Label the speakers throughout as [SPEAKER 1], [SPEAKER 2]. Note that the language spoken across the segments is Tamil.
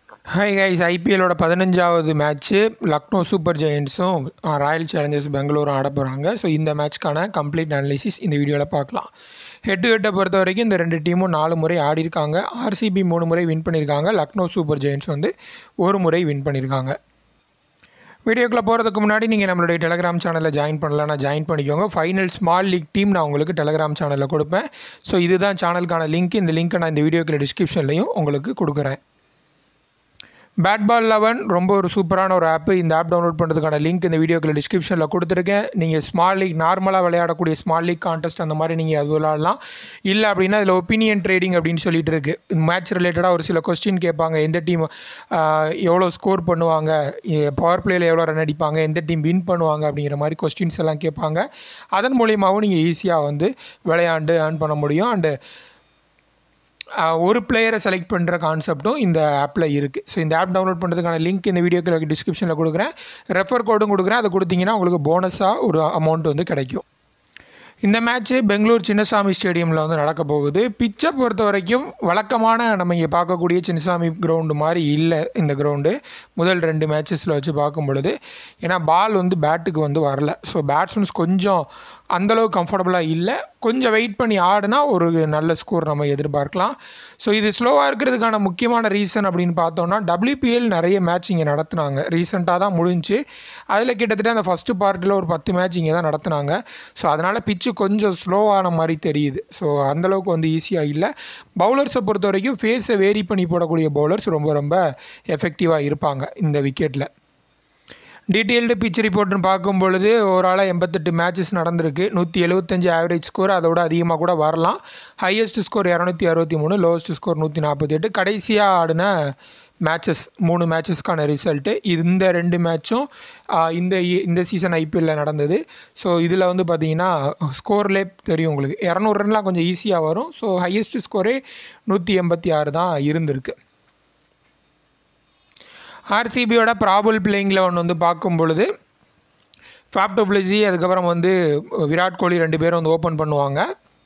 [SPEAKER 1] ஹாய் கைஸ் ஐபிஎல்லோட பதினஞ்சாவது மேட்ச்சு லக்னோ சூப்பர் ஜெயின்ஸும் ராயல் சேலஞ்சர்ஸ் பெங்களூரும் ஆட போகிறாங்க ஸோ இந்த மேட்ச்க்கான கம்ப்ளீட் அனாலிசிஸ் இந்த வீடியோவில் பார்க்கலாம் ஹெட் டு ஹெட்டை பொறுத்த வரைக்கும் இந்த ரெண்டு டீமும் நாலு முறை ஆடிருக்காங்க ஆர்சிபி மூணு முறை வின் பண்ணியிருக்காங்க லக்னோ சூப்பர் ஜெயின்ஸ் வந்து ஒரு முறை வின் பண்ணியிருக்காங்க வீடியோக்குள்ளே போகிறதுக்கு முன்னாடி நீங்கள் நம்மளுடைய டெலகிராம் சேனலில் ஜாயின் பண்ணலன்னா ஜாயின் பண்ணிக்கோங்க ஃபைனல் ஸ்மால் லீக் டீம் நான் உங்களுக்கு டெலகிராம் சேனலில் கொடுப்பேன் ஸோ இதுதான் சேனலுக்கான லிங்க் இந்த லிங்க்கை நான் இந்த வீடியோக்குள்ள டிஸ்கிரிப்ஷன்லையும் உங்களுக்கு கொடுக்குறேன் பேட் பால் லெவன் ரொம்ப ஒரு சூப்பரான ஒரு ஆப்பு இந்த ஆப் டவுன்லோட் பண்ணுறதுக்கான லிங்க் இந்த வீடியோக்குள்ள டிஸ்கிரிப்ஷனில் கொடுத்துருக்கேன் நீங்கள் ஸ்மால் லீக் நார்மலாக விளையாடக்கூடிய ஸ்மால் லீக் கான்டெஸ்ட் அந்த மாதிரி நீங்கள் அது விளையாடலாம் இல்லை அப்படின்னா இதில் ஒப்பீனியன் ட்ரேடிங் அப்படின்னு சொல்லிட்டு இருக்குது மேட்ச் ரிலேட்டடாக ஒரு சில கொஸ்டின் கேட்பாங்க எந்த டீம் எவ்வளோ ஸ்கோர் பண்ணுவாங்க பவர் பிளேயில் எவ்வளோ ரன் அடிப்பாங்க எந்த டீம் வின் பண்ணுவாங்க அப்படிங்கிற மாதிரி கொஸ்டின்ஸ் எல்லாம் கேட்பாங்க அதன் மூலியமாகவும் நீங்கள் ஈஸியாக வந்து விளையாண்டு ஏர்ன் பண்ண முடியும் அண்டு ஒரு பிளேயரை செலக்ட் பண்ணுற கான்செப்ட்டும் இந்த ஆப்பில் இருக்குது ஸோ இந்த ஆப் டவுன்லோட் பண்ணுறதுக்கான லிங்க் இந்த வீடியோக்கு டிஸ்கிரிப்ஷனில் கொடுக்குறேன் ரெஃபர் கோடும் கொடுக்குறேன் அதை கொடுத்தீங்கன்னா உங்களுக்கு போனஸாக ஒரு அமௌண்ட் வந்து கிடைக்கும் இந்த மேட்ச்சு பெங்களூர் சின்னசாமி ஸ்டேடியமில் வந்து நடக்க போகுது பிச்சை பொறுத்த வரைக்கும் வழக்கமான நம்ம இங்கே பார்க்கக்கூடிய சின்னசாமி கிரவுண்டு மாதிரி இல்லை இந்த கிரவுண்டு முதல் ரெண்டு மேட்சஸில் வச்சு பார்க்கும் பொழுது ஏன்னா பால் வந்து பேட்டுக்கு வந்து வரல ஸோ பேட்ஸ்மேன்ஸ் கொஞ்சம் அந்தளவுக்கு கம்ஃபர்டபுளாக இல்லை கொஞ்சம் வெயிட் பண்ணி ஆடினா ஒரு நல்ல ஸ்கோர் நம்ம எதிர்பார்க்கலாம் ஸோ இது ஸ்லோவாக இருக்கிறதுக்கான முக்கியமான ரீசன் அப்படின்னு பார்த்தோம்னா டபிள்யூபிஎல் நிறைய மேட்ச் இங்கே நடத்துனாங்க ரீசெண்டாக தான் முடிஞ்சு அதில் கிட்டத்தட்ட அந்த ஃபஸ்ட்டு பார்ட்டில் ஒரு பத்து மேட்ச் இங்கே தான் நடத்துனாங்க ஸோ அதனால் பிச்சு கொஞ்சம் ஸ்லோவான மாதிரி தெரியுது ஸோ அந்தளவுக்கு வந்து ஈஸியாக இல்லை பவுலர்ஸை பொறுத்த வரைக்கும் ஃபேஸை வேரி பண்ணி போடக்கூடிய பவுலர்ஸ் ரொம்ப ரொம்ப எஃபெக்டிவாக இருப்பாங்க இந்த விக்கெட்டில் டீட்டெயில்டு பிச் ரிப்போர்ட்னு பார்க்கும் பொழுது ஓவராலாக எண்பத்தெட்டு மேட்சஸ் நடந்திருக்கு நூற்றி எழுபத்தஞ்சு ஆவரேஜ் ஸ்கோர் அதோட அதிகமாக கூட வரலாம் ஹையஸ்ட் ஸ்கோர் இரநூத்தி அறுபத்தி மூணு லோவஸ்ட் ஸ்கோர் நூற்றி நாற்பத்தி எட்டு கடைசியாக ஆடின மேட்சஸ் மூணு மேட்சஸ்க்கான ரிசல்ட்டு இந்த ரெண்டு மேட்சும் இந்த இந்த சீசன் ஐபிஎல்லில் நடந்தது ஸோ இதில் வந்து பார்த்தீங்கன்னா ஸ்கோர்லே தெரியும் உங்களுக்கு இரநூறு ரன்லாம் கொஞ்சம் ஈஸியாக வரும் ஸோ ஹையஸ்ட் ஸ்கோரே நூற்றி எண்பத்தி ஆறு தான் இருந்திருக்கு ஆர்சிபியோட ப்ராபல் பிளேயிங் லெவன் வந்து பார்க்கும் பொழுது ஃபாப்டோ பிளஸி அதுக்கப்புறம் வந்து விராட் கோலி ரெண்டு பேரும் வந்து ஓப்பன் பண்ணுவாங்க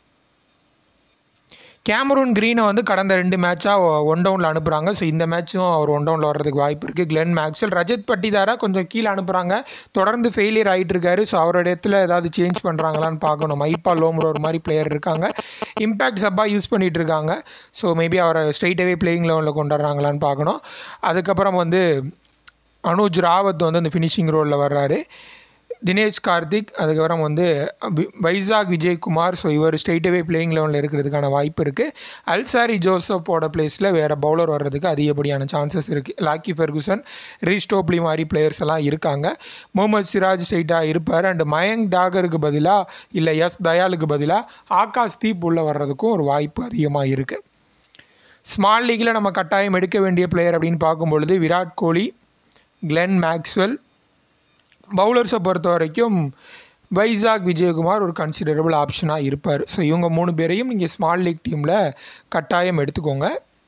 [SPEAKER 1] கேமரூன் க்ரீனை வந்து கடந்த ரெண்டு மேட்சாக ஒன் டவுனில் அனுப்புகிறாங்க ஸோ இந்த மேட்சும் அவர் ஒன் டவுனில் வர்றதுக்கு வாய்ப்பு இருக்குது கிளென் மேக்ஸ்வெல் ரஜத் பட்டிதாரா கொஞ்சம் கீழே அனுப்புகிறாங்க தொடர்ந்து ஃபெயிலியர் ஆகிட்டு இருக்காரு ஸோ அவரோட இடத்துல ஏதாவது சேஞ்ச் பண்ணுறாங்களான்னு பார்க்கணும் மைப்பா லோம்ரோ ஒரு மாதிரி பிளேயர் இருக்காங்க இம்பேக்ட் சப்பாக யூஸ் பண்ணிகிட்டு இருக்காங்க ஸோ மேபி அவரை ஸ்ட்ரெயிட்டாகவே பிளேயிங் லெவலில் கொண்டு வர்றாங்களான்னு பார்க்கணும் அதுக்கப்புறம் வந்து அனுஜ் ராவத் வந்து அந்த ஃபினிஷிங் ரோலில் வர்றாரு தினேஷ் கார்த்திக் அதுக்கப்புறம் வந்து வைசாக் விஜய்குமார் ஸோ இவர் ஸ்ட்ரெயிட்டாகவே பிளேயிங் லெவலில் இருக்கிறதுக்கான வாய்ப்பு இருக்குது அல்சாரி ஜோசப்போட பிளேஸில் வேறு பவுலர் வர்றதுக்கு அதிகப்படியான சான்சஸ் இருக்குது லாக்கி ஃபெர்குசன் ரீஸ்டோப்லி மாதிரி பிளேயர்ஸ் எல்லாம் இருக்காங்க முகமது சிராஜ் ஸ்ட்ரெயிட்டாக இருப்பார் அண்ட் மயங்க் டாகருக்கு பதிலாக இல்லை எஸ் தயாலுக்கு பதிலாக ஆகாஷ் தீப் உள்ள வர்றதுக்கும் ஒரு வாய்ப்பு அதிகமாக இருக்குது ஸ்மால் லீக்கில் நம்ம கட்டாயம் எடுக்க வேண்டிய பிளேயர் அப்படின்னு பார்க்கும்பொழுது விராட் கோலி கிளென் மேக்ஸ்வெல் பவுலர்ஸை பொறுத்த வரைக்கும் வைசாக் விஜயகுமார் ஒரு கன்சிடரபிள் ஆப்ஷனாக இருப்பார் ஸோ இவங்க மூணு பேரையும் நீங்கள் ஸ்மால் லீக் டீமில் கட்டாயம் எடுத்துக்கோங்க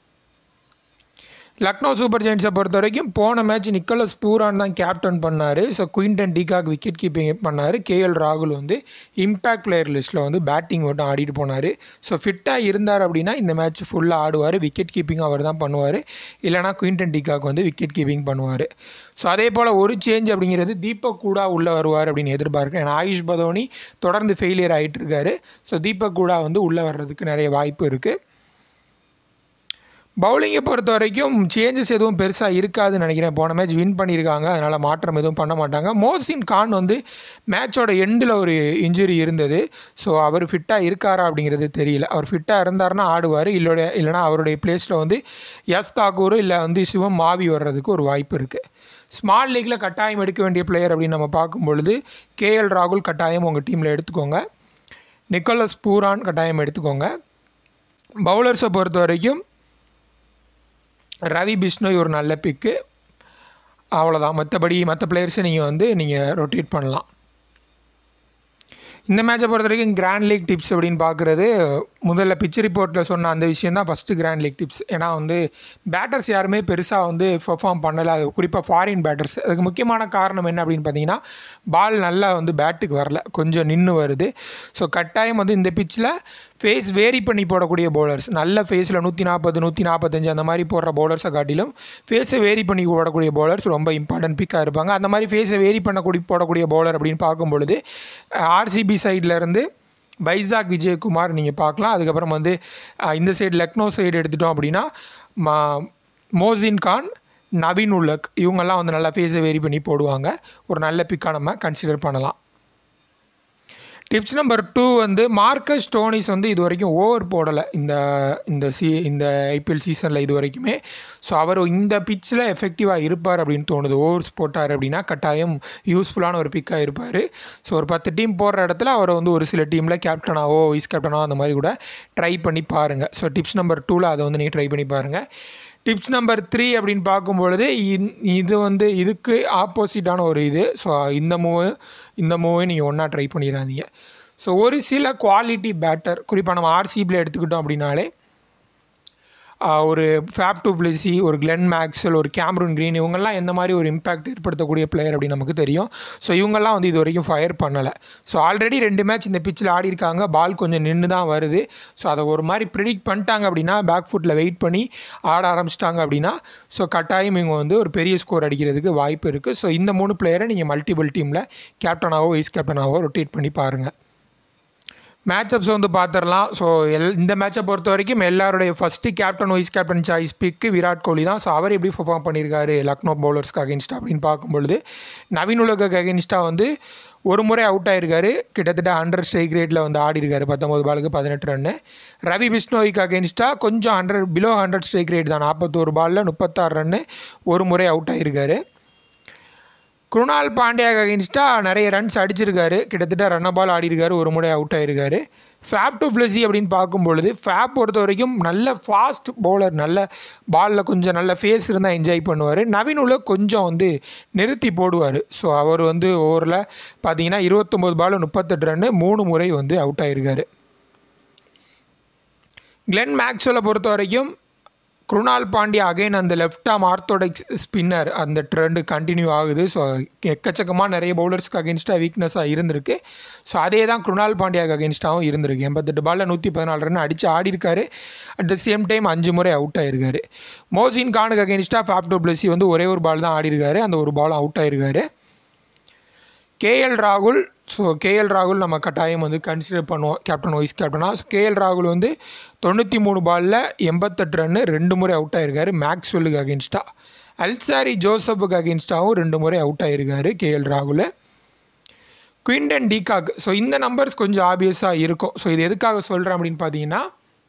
[SPEAKER 1] லக்னோ சூப்பர் ஜெயின்ஸை பொறுத்த வரைக்கும் போன மேட்ச் நிக்கோலஸ் பூரான் தான் கேப்டன் பண்ணார் so Quinton de Kock wicket keeping பண்ணார் கேஎல் ராகுல் வந்து இம்பேக்ட் பிளேயர் லிஸ்ட்டில் வந்து பேட்டிங் மட்டும் ஆடிட்டு போனார் ஸோ ஃபிட்டாக இருந்தார் அப்படின்னா இந்த மேட்ச் ஃபுல்லாக ஆடுவார் விக்கெட் கீப்பிங் அவர் தான் பண்ணுவார் இல்லைனா குயின்டன் டிகாக் வந்து விக்கெட் கீப்பிங் பண்ணுவார் ஸோ அதே போல் ஒரு சேஞ்ச் அப்படிங்கிறது தீபக் கூடா உள்ளே வருவார் அப்படின்னு எதிர்பார்க்குறேன் ஏன்னா ஆயுஷ் பதோனி தொடர்ந்து ஃபெயிலியர் ஆகிட்டு இருக்காரு ஸோ தீபக் கூடா வந்து உள்ளே வர்றதுக்கு நிறைய வாய்ப்பு இருக்குது பவுலிங்கை பொறுத்த வரைக்கும் சேஞ்சஸ் எதுவும் பெருசாக இருக்காதுன்னு நினைக்கிறேன் போன மேட்ச் வின் பண்ணியிருக்காங்க அதனால் மாற்றம் எதுவும் பண்ண மாட்டாங்க மோசின் கான் வந்து மேட்சோட எண்டில் ஒரு இன்ஜுரி இருந்தது ஸோ அவர் ஃபிட்டாக இருக்காரா அப்படிங்கிறது தெரியல அவர் ஃபிட்டாக இருந்தார்னா ஆடுவார் இல்லோட இல்லைனா அவருடைய பிளேஸில் வந்து எஸ் தாக்கூர் இல்லை வந்து சிவம் மாவி வர்றதுக்கு ஒரு வாய்ப்பு இருக்குது ஸ்மால் லீக்கில் கட்டாயம் எடுக்க வேண்டிய பிளேயர் அப்படின்னு நம்ம பார்க்கும் பொழுது கேஎல் ராகுல் கட்டாயம் உங்கள் டீமில் எடுத்துக்கோங்க நிக்கோலஸ் பூரான் கட்டாயம் எடுத்துக்கோங்க பவுலர்ஸை பொறுத்த வரைக்கும் ரவி பிஷ்ணோய் ஒரு நல்ல பிக்கு அவ்வளோதான் மற்றபடி மற்ற பிளேயர்ஸை நீங்கள் வந்து நீங்கள் ரொட்டேட் பண்ணலாம் இந்த மேட்சை பொறுத்த வரைக்கும் கிராண்ட் லீக் டிப்ஸ் அப்படின்னு பார்க்குறது முதல்ல பிச் ரிப்போர்ட்டில் சொன்ன அந்த விஷயம் தான் ஃபஸ்ட்டு கிராண்ட் லீக் டிப்ஸ் ஏன்னா வந்து பேட்டர்ஸ் யாருமே பெருசாக வந்து பெர்ஃபார்ம் பண்ணலை அது குறிப்பாக ஃபாரின் பேட்டர்ஸ் அதுக்கு முக்கியமான காரணம் என்ன அப்படின்னு பார்த்தீங்கன்னா பால் நல்லா வந்து பேட்டுக்கு வரல கொஞ்சம் நின்று வருது ஸோ கட்டாயம் வந்து இந்த பிச்சில் ஃபேஸ் வேரி பண்ணி போடக்கூடிய பவுலர்ஸ் நல்ல ஃபேஸில் நூற்றி நாற்பது நூற்றி நாற்பத்தஞ்சு அந்த மாதிரி போடுற பவுலர்ஸை காட்டிலும் ஃபேஸை வேரி பண்ணி போடக்கூடிய பவுலர்ஸ் ரொம்ப இம்பார்ட்டன்ட் பிக்காக இருப்பாங்க அந்த மாதிரி ஃபேஸை வேரி பண்ணக்கூடிய போடக்கூடிய பவுலர் அப்படின்னு பார்க்கும் பொழுது ஆர்சிபி சைட்லேருந்து பைசாக் விஜயகுமார் நீங்கள் பார்க்கலாம் அதுக்கப்புறம் வந்து அஹ், இந்த சைடு லக்னோ சைடு எடுத்துட்டோம் அப்படின்னா மா மோசின் கான் நவீன் உல்லக் இவங்கெல்லாம் வந்து நல்லா ஃபேஸை வேரி பண்ணி போடுவாங்க ஒரு நல்ல பிக்காக நம்ம கன்சிடர் பண்ணலாம் டிப்ஸ் நம்பர் டூ வந்து மார்க்கஸ் டோனிஸ் வந்து இது வரைக்கும் ஓவர் போடலை இந்த இந்த சி இந்த ஐபிஎல் சீசனில் இது வரைக்குமே ஸோ அவர் இந்த பிச்சில் எஃபெக்டிவாக இருப்பார் அப்படின்னு தோணுது ஓவர்ஸ் போட்டார் அப்படின்னா கட்டாயம் யூஸ்ஃபுல்லான ஒரு பிக்காக இருப்பார் ஸோ ஒரு பத்து டீம் போடுற இடத்துல அவர் வந்து ஒரு சில டீமில் கேப்டனாவோ வைஸ் கேப்டனாவோ அந்த மாதிரி கூட ட்ரை பண்ணி பாருங்கள் ஸோ டிப்ஸ் நம்பர் டூவில் அதை வந்து நீங்கள் ட்ரை பண்ணி பாருங்கள் டிப்ஸ் நம்பர் த்ரீ அப்படின்னு பார்க்கும்பொழுது இந்- இது வந்து இதுக்கு ஆப்போசிட்டான ஒரு இது ஸோ இந்த மூவு இந்த மூவை நீங்கள் ஒன்றா ட்ரை பண்ணிடாதீங்க ஸோ ஒரு சில குவாலிட்டி பேட்டர் குறிப்பாக நம்ம ஆர்சிபியில் எடுத்துக்கிட்டோம் அப்படின்னாலே ஆஹ், ஒரு ஃபேப் டு ஃபிளிசி ஒரு கிளென் மேக்ஸல் ஒரு கேம்ரூன் க்ரீன் இவங்கெல்லாம் எந்த மாதிரி ஒரு இம்பாக்ட் ஏற்படுத்தக்கூடிய பிளேயர் அப்படின்னு நமக்கு தெரியும் ஸோ இவங்கெல்லாம் வந்து இது வரைக்கும் ஃபயர் பண்ணலை ஸோ ஆல்ரெடி ரெண்டு மேட்ச் இந்த பிச்சில் ஆடி இருக்காங்க பால் கொஞ்சம் நின்று தான் வருது ஸோ அதை ஒரு மாதிரி ப்ரிடிக்ட் பண்ணிட்டாங்க அப்படின்னா பேக் ஃபுட்டில் வெயிட் பண்ணி ஆட ஆரம்பிச்சிட்டாங்க அப்படின்னா ஸோ கட்டாயம் இவங்க வந்து ஒரு பெரிய ஸ்கோர் அடிக்கிறதுக்கு வாய்ப்பு இருக்குது ஸோ இந்த மூணு பிளேயரை நீங்கள் மல்டிபிள் டீமில் கேப்டனாவோ வைஸ் கேப்டனாவோ ரொட்டேட் பண்ணி பாருங்கள் மேட்சப்ஸ் வந்து பார்த்துடலாம் ஸோ எல் இந்த மேட்சை பொறுத்த வரைக்கும் எல்லாருடைய first captain vice captain choice pick Virat கோலி தான் ஸோ அவர் எப்படி பெர்ஃபார்ம் பண்ணியிருக்காரு லக்னோ பவுலர்ஸ்க்கு அகேன்ஸ்டாக அப்படின்னு பார்க்கும்பொழுது நவீன் உலக அகேன்ஸ்டாக வந்து ஒரு முறை அவுட் ஆயிருக்காரு கிட்டத்தட்ட ஹண்ட்ரட் ஸ்ட்ரைக் ரேட்டில் வந்து ஆடி இருக்காரு பத்தொம்பது பாலுக்கு பதினெட்டு ரன்னு ரவி பிஷ்ணோய்க்கு அகேன்ஸ்டாக கொஞ்சம் hundred below hundred strike rate தான் நாற்பத்தோரு பாலில் முப்பத்தாறு ரன்னு ஒரு முறை அவுட் ஆயிருக்காரு குருணால் பாண்டியாக்கு அகேன்ஸ்டாக நிறைய ரன்ஸ் அடிச்சிருக்காரு கிட்டத்தட்ட ரன்ன பால் ஆடிருக்காரு ஒரு முறை அவுட் ஆயிருக்காரு ஃபேப் டு ஃப்ளஸி அப்படின்னு பார்க்கும்பொழுது ஃபேப் பொறுத்த வரைக்கும் நல்ல ஃபாஸ்ட் பவுலர் நல்ல பாலில் கொஞ்சம் நல்ல ஃபேஸ் இருந்தால் என்ஜாய் பண்ணுவார் நவீன் உள்ள கொஞ்சம் வந்து நிறுத்தி போடுவார் ஸோ அவர் வந்து ஓவரில் பார்த்தீங்கன்னா இருபத்தொம்போது பால் முப்பத்தெட்டு ரன்னு மூணு முறை வந்து அவுட் ஆயிருக்காரு கிளென் மேக்ஸ்வெலை பொறுத்த வரைக்கும் குருணால் பாண்டியா அகைன் அந்த லெஃப்ட் ஆம் ஆர்த்தோடெக்ஸ் ஸ்பின்னர் அந்த ட்ரெண்டு கண்டினியூ ஆகுது ஸோ எக்கச்சக்கமாக நிறைய பவுலர்ஸ்க்கு அகேன்ஸ்டாக வீக்னஸாக இருந்திருக்கு ஸோ அதே தான் குருணால் பாண்டியாவுக்கு அகேன்ஸ்டாகவும் இருந்திருக்கு எண்பத்தெட்டு பாலில் நூற்றி பதினாலு ரன் அடித்து ஆடி இருக்காரு அட் த சேம் டைம் அஞ்சு முறை அவுட் ஆயிருக்காரு மோசின் கானுக்கு அகேன்ஸ்டாக ஃபேப் டூ பிளஸி வந்து ஒரே ஒரு பால் தான் ஆடி இருக்காரு அந்த ஒரு பாலும் அவுட் ஆயிருக்காரு கேஎல் ராகுல் ஸோ கேஎல் ராகுல் நம்ம கட்டாயம் வந்து கன்சிடர் பண்ணுவோம் கேப்டன் வைஸ் கேப்டனாக ஸோ கேஎல் ராகுல் வந்து தொண்ணூற்றி மூணு பாலில் எண்பத்தெட்டு ரன்னு ரெண்டு முறை அவுட் ஆயிருக்காரு மேக்ஸ்வெல்லுக்கு அகேன்ஸ்டாக அல்சாரி ஜோசப்புக்கு அகேன்ஸ்டாகவும் ரெண்டு முறை அவுட் ஆயிருக்காரு கேஎல் ராகுல் குயின்டன் டீகாக் ஸோ இந்த நம்பர்ஸ் கொஞ்சம் ஆபியஸாக இருக்கும் ஸோ இது எதுக்காக சொல்கிறேன் அப்படின்னு பார்த்தீங்கன்னா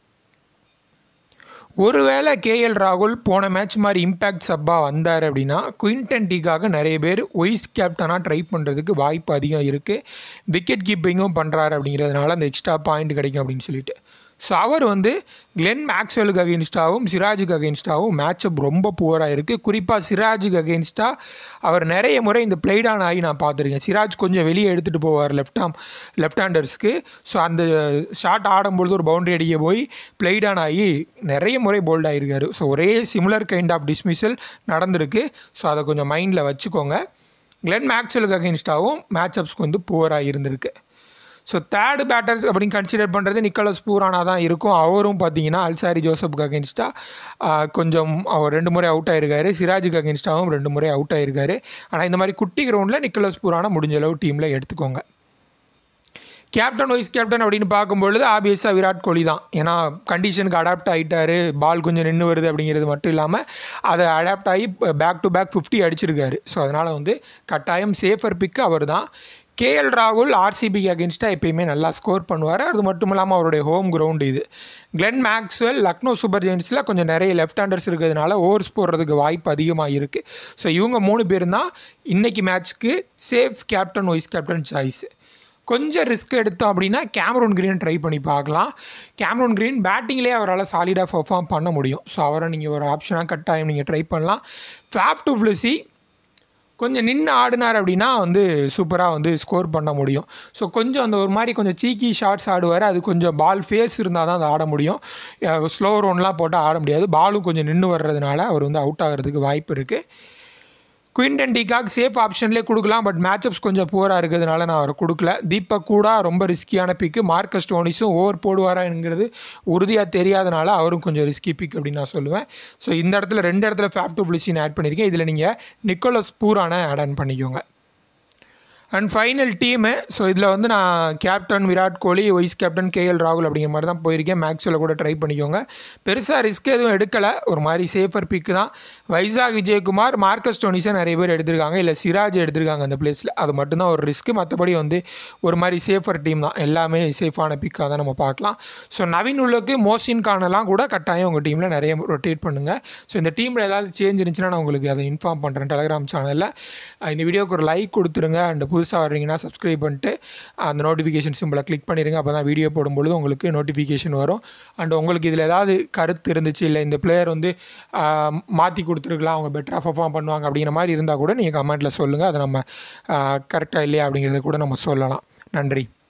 [SPEAKER 1] ஒருவேளை கேஎல் ராகுல் போன மேட்ச் மாதிரி இம்பேக்ட் சப்பாக வந்தார் அப்படின்னா குயின்டன் டீக்காக நிறைய பேர் ஒய்ஸ் கேப்டனாக ட்ரை பண்ணுறதுக்கு வாய்ப்பு அதிகம் இருக்குது விக்கெட் கீப்பிங்கும் பண்ணுறாரு அப்படிங்கிறதுனால அந்த எக்ஸ்ட்ரா பாயிண்ட் கிடைக்கும் அப்படின்னு சொல்லிட்டு ஸோ அவர் வந்து கிளென் மேக்ஸ்வெலுக்கு அகேன்ஸ்டாகவும் சிராஜுக்கு அகேன்ஸ்டாகவும் மேட்சப் ரொம்ப புவராக இருக்குது குறிப்பாக சிராஜுக்கு அகேன்ஸ்டாக அவர் நிறைய முறை இந்த பிளேட் ஆன் ஆகி நான் பார்த்துருக்கேன் சிராஜ் கொஞ்சம் வெளியே எடுத்துகிட்டு போவார் லெஃப்ட் ஆம் லெஃப்ட் ஹேண்டர்ஸ்க்கு ஸோ அந்த ஷாட் ஆடும்பொழுது ஒரு பவுண்டரி அடிக்க போய் பிளேட் ஆன் ஆகி நிறைய முறை போல்ட் ஆகிருக்காரு ஸோ ஒரே சிமிலர் கைண்ட் ஆஃப் டிஸ்மிஸல் நடந்திருக்கு ஸோ அதை கொஞ்சம் மைண்டில் வச்சுக்கோங்க கிளென் மேக்ஸ்வெலுக்கு அகேன்ஸ்டாகவும் மேட்சப்ஸ்க்கு வந்து புவராக இருந்திருக்கு ஸோ தேர்டு பேட்டர்ஸ் அப்படின்னு கன்சிடர் பண்ணுறது நிக்கலஸ் பூரானா தான் இருக்கும் அவரும் பார்த்தீங்கன்னா அல்சாரி ஜோசப்புக்கு அகேன்ஸ்டாக கொஞ்சம் அவர் ரெண்டு முறை அவுட் ஆயிருக்காரு சிராஜுக்கு அகேன்ஸ்டாகவும் ரெண்டு முறை அவுட் ஆயிருக்காரு ஆனால் இந்த மாதிரி குட்டி கிரவுண்டில் நிக்கலஸ் பூரானா முடிஞ்ச அளவு டீமில் எடுத்துக்கோங்க கேப்டன் வைஸ் கேப்டன் அப்படின்னு பார்க்கும்பொழுது ஆபியஸாக விராட் கோலி தான் ஏன்னா கண்டிஷனுக்கு அடாப்ட் ஆகிட்டாரு பால் கொஞ்சம் நின்று வருது அப்படிங்கிறது மட்டும் இல்லாமல் அதை அடாப்ட் ஆகி பேக் டு பேக் ஃபிஃப்டி அடிச்சிருக்காரு ஸோ அதனால் வந்து கட்டாயம் சேஃபர் பிக்கு அவர் தான் கேஎல் ராகுல் ஆர்சிபிக்கு அகேன்ஸ்டாக எப்பயுமே நல்லா ஸ்கோர் பண்ணுவார் அது மட்டும் இல்லாமல் அவருடைய ஹோம் கிரவுண்டு இது கிளென் மேக்ஸ்வெல் லக்னோ சூப்பர் ஜெயின்ஸில் கொஞ்சம் நிறைய லெஃப்ட் ஹேண்டர்ஸ் இருக்கிறதுனால ஓவர்ஸ் போடுறதுக்கு வாய்ப்பு அதிகமாக இருக்குது ஸோ இவங்க மூணு பேர் தான் இன்றைக்கி மேட்ச்க்கு safe captain vice captain choice கொஞ்சம் ரிஸ்க் எடுத்தோம் அப்படின்னா கேமரூன் க்ரீன் ட்ரை பண்ணி பார்க்கலாம் கேமரூன் க்ரீன் பேட்டிங்லேயே அவரால் சாலிடாக பர்ஃபார்ம் பண்ண முடியும் ஸோ அவரை நீங்கள் ஒரு ஆப்ஷனாக கட்டாயம் நீங்கள் ட்ரை பண்ணலாம் ஃபேப் டு ஃப்ளிசி கொஞ்சம் நின்று ஆடினார் அப்படின்னா வந்து சூப்பராக வந்து ஸ்கோர் பண்ண முடியும் ஸோ கொஞ்சம் அந்த ஒரு மாதிரி கொஞ்சம் சீக்கி ஷார்ட்ஸ் ஆடுவார் அது கொஞ்சம் பால் ஃபேஸ் இருந்தால் தான் அதை ஆட முடியும் ஸ்லோ ரோன்லாம் போட்டால் ஆட முடியாது பாலும் கொஞ்சம் நின்று வர்றதுனால அவர் வந்து அவுட் ஆகிறதுக்கு வாய்ப்பு இருக்குது குயின்டன் டிகாக் சேஃப் ஆப்ஷன்லேயே கொடுக்கலாம் பட் மேட்சப்ஸ் கொஞ்சம் புவராக இருக்கிறதுனால நான் அவர் கொடுக்கல தீபக் கூட ரொம்ப ரிஸ்கியான பிக்கு மார்க்கஸ் டோனிஸும் ஓவர் போடுவாராங்கிறது உறுதியாக தெரியாதனால அவரும் கொஞ்சம் ரிஸ்கி பிக் அப்படின்னு நான் சொல்லுவேன் ஸோ இந்த இடத்துல ரெண்டு இடத்துல ஃபேஃப் டு பிளிசின் ஆட் பண்ணியிருக்கேன் இதில் நீங்கள் நிக்கோலஸ் பூரான ஆட் ஆன் பண்ணிக்கோங்க அண்ட் ஃபைனல் டீமு ஸோ இதில் வந்து நான் captain Virat Kohli vice captain KL ராகுல் அப்படிங்கிற மாதிரி தான் போயிருக்கேன் மேக்ஸில் கூட ட்ரை பண்ணிக்கோங்க பெருசாக ரிஸ்க் எதுவும் எடுக்கலை ஒரு மாதிரி சேஃபர் பிக்கு தான் வைசாக் விஜயகுமார் மார்க்கஸ் டோனிஸை நிறைய பேர் எடுத்திருக்காங்க இல்லை சிராஜ் எடுத்திருக்காங்க அந்த பிளேஸில் அது மட்டும்தான் ஒரு ரிஸ்க்கு மற்றபடி வந்து ஒரு மாதிரி சேஃபர் டீம் தான் எல்லாமே சேஃபான பிக்காக தான் நம்ம பார்க்கலாம் ஸோ நவீன் உள்ளுக்கு மோசின் கானெல்லாம் கூட கட்டாயம் உங்கள் டீமில் நிறைய ரொட்டேட் பண்ணுங்கள் ஸோ இந்த டீமில் ஏதாவது சேஞ்ச் இருந்துச்சுன்னா நான் உங்களுக்கு அதை இன்ஃபார்ம் பண்ணுறேன் டெலகிராம் சேனலில் இந்த வீடியோக்கு ஒரு லைக் கொடுத்துருங்க அண்ட் புதுசாக வர்றீங்கன்னா சப்ஸ்கிரைப் பண்ணிட்டு அந்த நோட்டிஃபிகேஷன் சிம்பிளை கிளிக் பண்ணிடுங்க அப்போ தான் வீடியோ போடும்பொழுது உங்களுக்கு நோட்டிஃபிகேஷன் வரும் அண்ட் உங்களுக்கு இதில் ஏதாவது கருத்து இருந்துச்சு இல்லை இந்த பிளேயர் வந்து மாற்றி கொடுத்துருக்கலாம் அவங்க பெட்டராக பர்ஃபார்ம் பண்ணுவாங்க அப்படிங்கிற மாதிரி இருந்தால் கூட நீங்கள் கமெண்ட்டில் சொல்லுங்கள் அதை நம்ம கரெக்டாக இல்லையா அப்படிங்கிறத கூட நம்ம சொல்லலாம் நன்றி